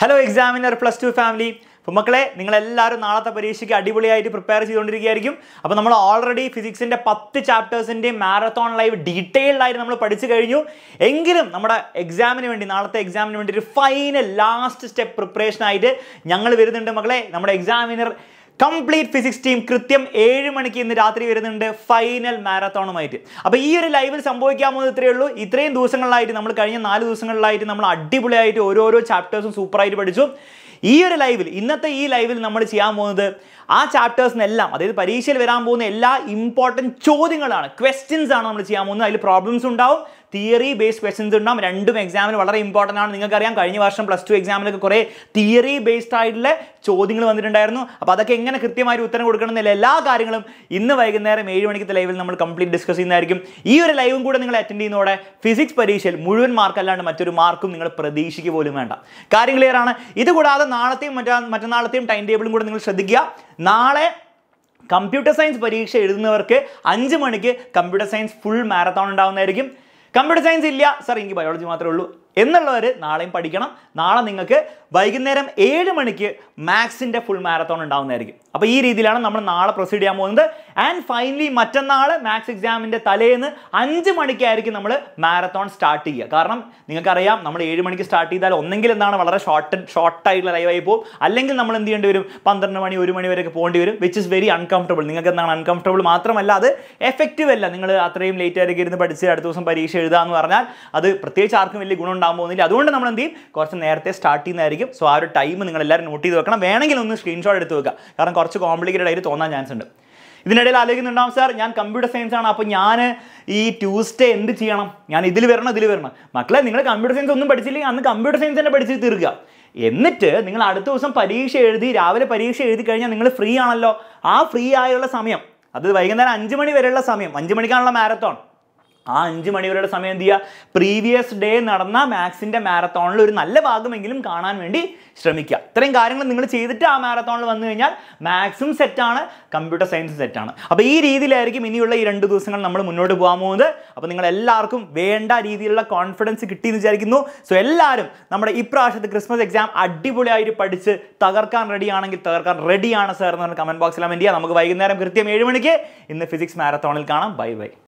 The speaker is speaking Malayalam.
hello examiner plus two family അപ്പോൾ മക്കളെ നിങ്ങളെല്ലാവരും നാളത്തെ പരീക്ഷയ്ക്ക് അടിപൊളിയായിട്ട് പ്രിപ്പയർ ചെയ്തുകൊണ്ടിരിക്കുകയായിരിക്കും അപ്പോൾ നമ്മൾ ഓൾറെഡി ഫിസിക്സിൻ്റെ പത്ത് ചാപ്റ്റേഴ്സിൻ്റെയും മാരത്തോൺ ലൈവ് ഡീറ്റെയിൽഡ് ആയിട്ട് നമ്മൾ പഠിച്ചു കഴിഞ്ഞു എങ്കിലും നമ്മുടെ എക്സാമിന് വേണ്ടി നാളത്തെ എക്സാമിന് വേണ്ടി ഒരു ഫൈനൽ ലാസ്റ്റ് സ്റ്റെപ്പ് പ്രിപ്പറേഷൻ ആയിട്ട് ഞങ്ങൾ വരുന്നുണ്ട് മക്കളെ നമ്മുടെ എക്സാമിനർ കംപ്ലീറ്റ് ഫിസിക്സ് ടീം കൃത്യം ഏഴ് മണിക്ക് ഇന്ന് രാത്രി വരുന്നുണ്ട് ഫൈനൽ മാരത്തോണുമായിട്ട് അപ്പോൾ ഈ ഒരു ലൈവിൽ സംഭവിക്കാൻ പോകുന്നത് ഇത്രയേ ഉള്ളൂ ഇത്രയും ദിവസങ്ങളിലായിട്ട് നമ്മൾ കഴിഞ്ഞ നാല് ദിവസങ്ങളിലായിട്ട് നമ്മൾ അടിപൊളിയായിട്ട് ഓരോരോ ചാപ്റ്റേഴ്സും സൂപ്പറായിട്ട് പഠിച്ചു ഈ ഒരു ലൈവിൽ ഇന്നത്തെ ഈ ലൈവിൽ നമ്മൾ ചെയ്യാൻ പോകുന്നത് ആ ചാപ്റ്റേഴ്സിനെല്ലാം അതായത് പരീക്ഷയിൽ വരാൻ പോകുന്ന എല്ലാ ഇമ്പോർട്ടൻറ്റ് ചോദ്യങ്ങളാണ് ക്വസ്റ്റ്യൻസ് ആണ് നമ്മൾ ചെയ്യാൻ പോകുന്നത് അതിൽ പ്രോബ്ലംസ് ഉണ്ടാവും തിയറി ബേസ്ഡ് ക്വസ്റ്റ്യൻസ് ഉണ്ടാവും രണ്ടും എക്സാമിന് വളരെ ഇമ്പോർട്ടൻ്റ് ആണ് നിങ്ങൾക്കറിയാം കഴിഞ്ഞ വർഷം പ്ലസ് ടു എക്സാമിലൊക്കെ കുറേ തിയറി ബേസ്ഡ് ആയിട്ടുള്ള ചോദ്യങ്ങൾ വന്നിട്ടുണ്ടായിരുന്നു അപ്പോൾ അതൊക്കെ എങ്ങനെ കൃത്യമായിട്ട് ഉത്തരം കൊടുക്കണം എന്നുള്ള എല്ലാ കാര്യങ്ങളും ഇന്ന് വൈകുന്നേരം ഏഴ് മണിക്കത്തെ ലൈവിൽ നമ്മൾ കംപ്ലീറ്റ് ഡിസ്കസ് ചെയ്യുന്നതായിരിക്കും ഈ ഒരു ലൈവും കൂടെ നിങ്ങൾ അറ്റൻഡ് ചെയ്യുന്നതോടെ ഫിസിക്സ് പരീക്ഷയിൽ മുഴുവൻ മാർക്ക് അല്ലാണ്ട് മറ്റൊരു മാർക്കും നിങ്ങൾ പ്രതീക്ഷിക്കുക പോലും വേണ്ട കാര്യം ക്ലിയർ ആണ് ഇത് കൂടാതെ നാളത്തെയും മറ്റാ മറ്റന്നാളത്തെയും ടൈം ടേബിളും കൂടെ നിങ്ങൾ ശ്രദ്ധിക്കുക നാളെ കമ്പ്യൂട്ടർ സയൻസ് പരീക്ഷ എഴുതുന്നവർക്ക് അഞ്ച് മണിക്ക് കമ്പ്യൂട്ടർ സയൻസ് ഫുൾ മാരത്തോൺ ഉണ്ടാവുന്നതായിരിക്കും കമ്പ്യൂട്ടർ സയൻസ് ഇല്ല സാർ എനിക്ക് ബയോളജി മാത്രമേ ഉള്ളൂ എന്നുള്ളവർ നാളെയും പഠിക്കണം നാളെ നിങ്ങൾക്ക് വൈകുന്നേരം ഏഴ് മണിക്ക് മാത്സിൻ്റെ ഫുൾ മാരത്തോൺ ഉണ്ടാവുന്നതായിരിക്കും അപ്പോൾ ഈ രീതിയിലാണ് നമ്മൾ നാളെ പ്രൊസീഡ് ചെയ്യാൻ പോകുന്നത് ആൻഡ് ഫൈനലി മറ്റന്നാൾ മാത്സ് എക്സാമിൻ്റെ തലേന്ന് അഞ്ച് മണിക്കായിരിക്കും നമ്മൾ മാരത്തോൺ സ്റ്റാർട്ട് ചെയ്യുക കാരണം നിങ്ങൾക്കറിയാം നമ്മൾ ഏഴ് മണിക്ക് സ്റ്റാർട്ട് ചെയ്താൽ ഒന്നെങ്കിൽ എന്താണ് വളരെ ഷോർട്ട് ഷോർട്ടായിട്ടുള്ള ലൈവായി പോകും അല്ലെങ്കിൽ നമ്മൾ എന്ത് ചെയ്യേണ്ടി വരും പന്ത്രണ്ട് മണി ഒരു മണി വരെയൊക്കെ പോകേണ്ടി വരും വിച്ച് ഇസ് വെരി അൺകംഫർട്ടബിൾ നിങ്ങൾക്ക് എന്താണ് അൺകംഫർട്ടബിൾ മാത്രമല്ല അത് എഫക്റ്റീവ് അല്ല നിങ്ങൾ അത്രയും ലേറ്റ് ആയിരിക്കും ഇരുന്ന് പഠിച്ച് അടുത്ത ദിവസം പരീക്ഷ എഴുതുക എന്ന് പറഞ്ഞാൽ അത് പ്രത്യേകിച്ച് ആർക്കും വലിയ ഗുണം ഉണ്ടാകാൻ പോകുന്നില്ല അതുകൊണ്ട് നമ്മൾ എന്ത് ചെയ്യും കുറച്ച് നേരത്തെ സ്റ്റാർട്ട് ചെയ്യുന്നതായിരിക്കും സോ ആ ഒരു ടൈം നിങ്ങൾ എല്ലാവരും നോട്ട് ചെയ്ത് വെക്കണം വേണമെങ്കിൽ ഒന്ന് സ്ക്രീൻഷോട്ട് എടുത്ത് വെക്കുക കാരണം കുറച്ച് കോംപ്ലിക്കേറ്റഡ് ആയിട്ട് തോന്നാൻ ചാൻസ് ഉണ്ട് ഇതിനിടയിൽ ആലോചിക്കുന്നുണ്ടാവും സാർ ഞാൻ കമ്പ്യൂട്ടർ സയൻസ് ആണ് അപ്പോൾ ഞാൻ ഈ ട്യൂസ്ഡേ എന്ത് ചെയ്യണം ഞാൻ ഇതിൽ വരണം ഇതിൽ വരണം മക്കളെ നിങ്ങൾ കമ്പ്യൂട്ടർ സയൻസ് ഒന്നും പഠിച്ചില്ലെങ്കിൽ അന്ന് കമ്പ്യൂട്ടർ സയൻസ് തന്നെ പഠിച്ച് തീർക്കുക എന്നിട്ട് നിങ്ങൾ അടുത്ത ദിവസം പരീക്ഷ എഴുതി രാവിലെ പരീക്ഷ എഴുതി കഴിഞ്ഞാൽ നിങ്ങൾ ഫ്രീ ആണല്ലോ ആ ഫ്രീ ആയുള്ള സമയം അത് വൈകുന്നേരം അഞ്ച് മണി വരെയുള്ള സമയം അഞ്ച് മണിക്കാണുള്ള മാരത്തോൺ ആ അഞ്ച് മണി വരെയുള്ള സമയം എന്ത് ചെയ്യുക പ്രീവിയസ് ഡേ നടന്ന മാത്സിൻ്റെ മാരത്തോണിൽ ഒരു നല്ല ഭാഗമെങ്കിലും കാണാൻ വേണ്ടി ശ്രമിക്കുക ഇത്രയും കാര്യങ്ങൾ നിങ്ങൾ ചെയ്തിട്ട് ആ മാരത്തോണിൽ വന്നു കഴിഞ്ഞാൽ മാത്സും സെറ്റാണ് കമ്പ്യൂട്ടർ സയൻസും സെറ്റാണ് അപ്പോൾ ഈ രീതിയിലായിരിക്കും ഇനിയുള്ള ഈ രണ്ട് ദിവസങ്ങൾ നമ്മൾ മുന്നോട്ട് പോകാൻ പോകുന്നത് അപ്പോൾ നിങ്ങൾ എല്ലാവർക്കും വേണ്ട രീതിയിലുള്ള കോൺഫിഡൻസ് കിട്ടിയെന്ന് വിചാരിക്കുന്നു സോ എല്ലാവരും നമ്മുടെ ഇപ്രാവശ്യത്തെ ക്രിസ്മസ് എക്സാം അടിപൊളിയായിട്ട് പഠിച്ച് തകർക്കാൻ റെഡി ആണെങ്കിൽ തകർക്കാൻ റെഡിയാണ് സാർ എന്ന് പറഞ്ഞ കമൻറ്റ് ബോക്സിൽ കമൻറ്റ് ചെയ്യുക നമുക്ക് വൈകുന്നേരം കൃത്യം ഏഴ് മണിക്ക് ഇന്ന് ഫിസിക്സ് മാരത്തോണിൽ കാണാം ബൈ ബൈ